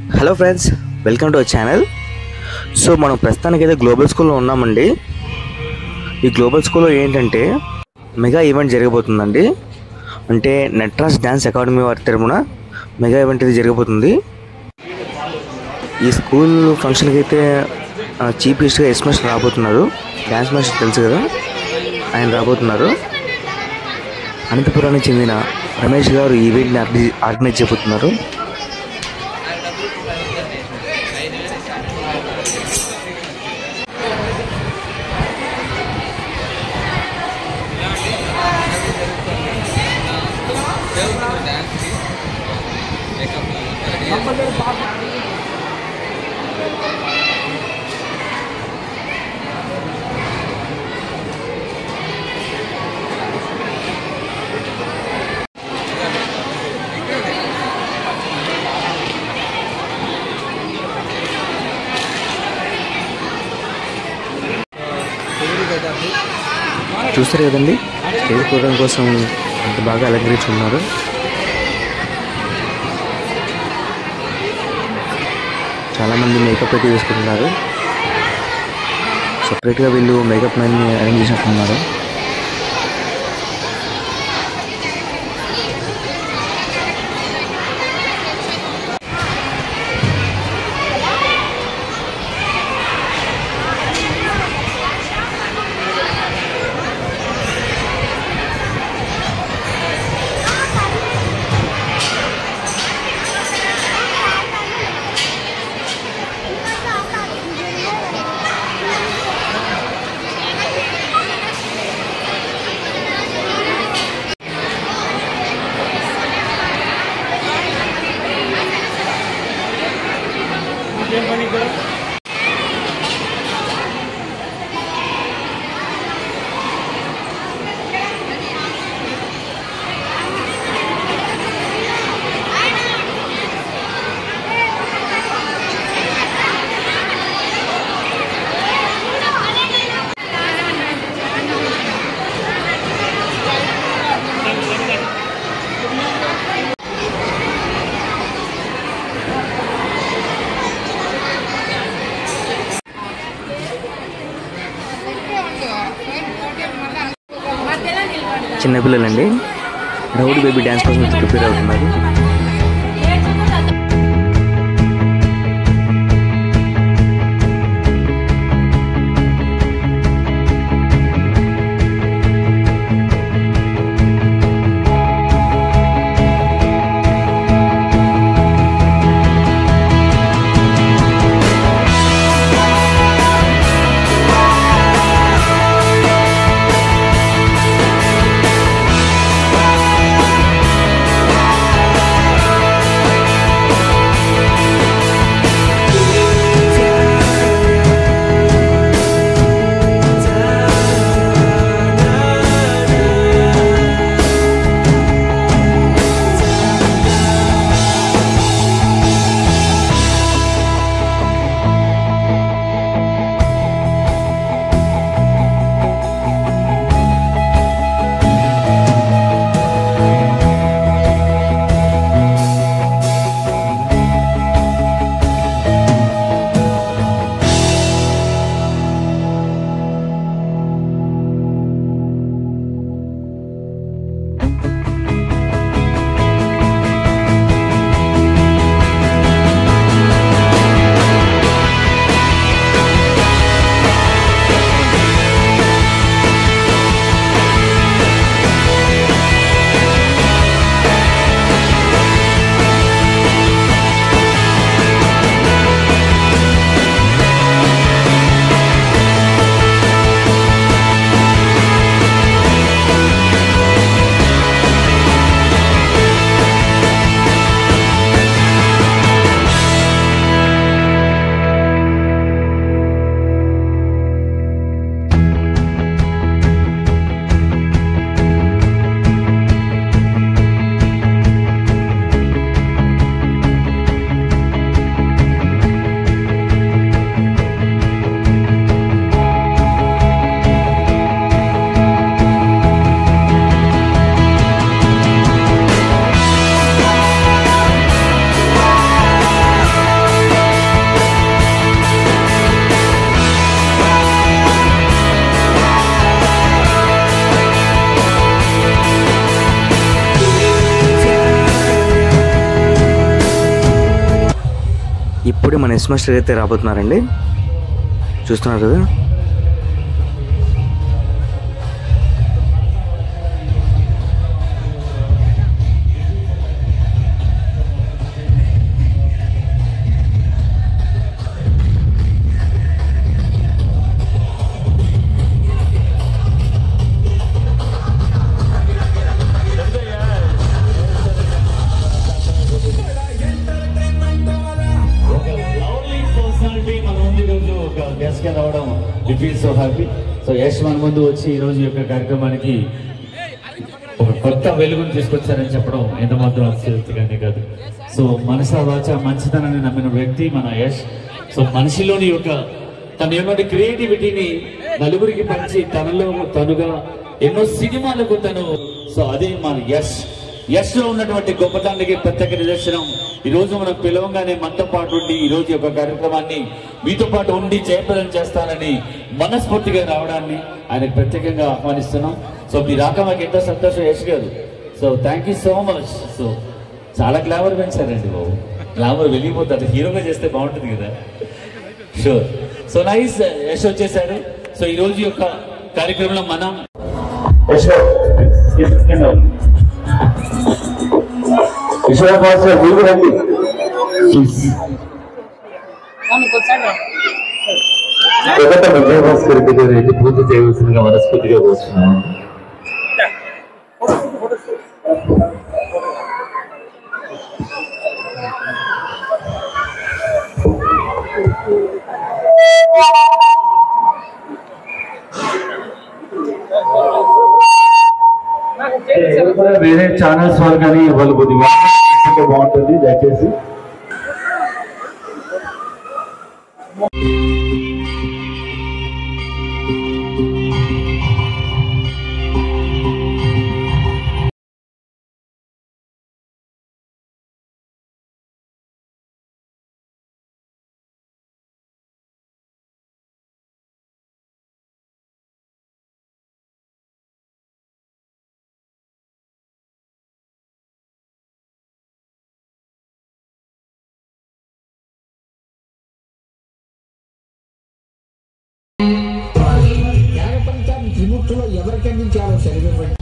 hello friends welcome to our channel so మనం ప్రస్తుతానికి అయితే గ్లోబల్ స్కూల్లో ఉన్నామండి ఈ గ్లోబల్ స్కూల్లో ఏంటంటే మెగా ఈవెంట్ జరగబోతుందండి అంటే నెట్రాస్ డ్యాన్స్ అకాడమీ వారి తరపున మెగా ఈవెంట్ ఇది జరగబోతుంది ఈ స్కూల్ ఫంక్షన్కి అయితే చీఫ్ గెస్ట్గా ఎస్ మాస్టర్ రాబోతున్నారు డ్యాన్స్ మాస్టర్ తెలుసు కదా ఆయన రాబోతున్నారు అనంతపురానికి చెందిన రమేష్ గారు ఈ ఈవెంట్ని ఆర్గనైజ్ ఆర్గనైజ్ చేయబోతున్నారు చూస్తారు కదండి స్టేజ్ ప్రోగ్రామ్ కోసం ఎంత బాగా అలంకరించుకున్నారు చాలామంది మేకప్ అయితే వేసుకుంటున్నారు సపరేట్గా వీళ్ళు మేకప్ మ్యాన్ని అరేంజ్ చేసినట్టున్నారు చిన్నపిల్లలండి రౌడీ బేబీ డ్యాన్స్ కోసం అయితే ప్రిపేర్ అవుతున్నారు ఇప్పుడే మన ఎస్ మాస్టర్ అయితే రాబోతున్నారండి చూస్తున్నారు కదా ఒక లవ్లీ పర్సనాలిటీ మన ముందు ఈరోజు ఒక గెస్ట్ గా రావడం we feel so happy so Yash మన ముందు వచ్చి ఈ రోజు యొక్క కార్యక్రమానికి ఒక కొత్త వెలుగును తీసుకొచ్చారని చెప్పడం ఎంత మాత్రం అతిశయోక్తిగానే కాదు సో మనస వాచ మంచితనాన్ని నమ్మిన వ్యక్తి మన యశ్ సో మనిషిలోని యొక్క తన యొక్క క్రియేటివిటీని నలుగురికి పంచి తనలో తనుగా ఎన్నో సినిమాలకు తను సో అదే మన యశ్ యశ్ లో ఉన్నటువంటి గొప్పతనానికి ప్రత్యేక నిదర్శనం ఈ రోజు మనం పిలవంగానే మనతో పాటు ఉండి ఈ రోజు యొక్క కార్యక్రమాన్ని మీతో పాటు ఉండి జయప్రదం చేస్తానని మనస్ఫూర్తిగా రావడాన్ని ఆయనకు ప్రత్యేకంగా ఆహ్వానిస్తున్నాం సో మీ రాక మాకు ఎంతో సంతోషం యశ్ గారు so thank you so much so చాలా గ్లామర్ పెంచారండి బాబు గ్లామర్ వెళ్ళిపోతారు హీరోగా చేస్తే బాగుంటుంది కదా షూర్ సో నైస్ యశ్ వచ్చేసారు సో ఈ రోజు యొక్క కార్యక్రమంలో మనం యశ్ విశ్వనాథ్ మీరు రండి మొదట విజయభాస్కర్ రెడ్డి గారు వెళ్ళి పూజ చేయవలసిందిగా మనస్ఫూర్తిగా కోరుతున్నాను ఎవరు కూడా వేరే ఛానల్స్ వాళ్ళు కానీ వాళ్ళు కొద్దిగా తీసుకుంటే బాగుంటుంది దయచేసి త్యాగపంచాన్ని త్రిమూర్తులు ఎవరికి అందించారో శరీరం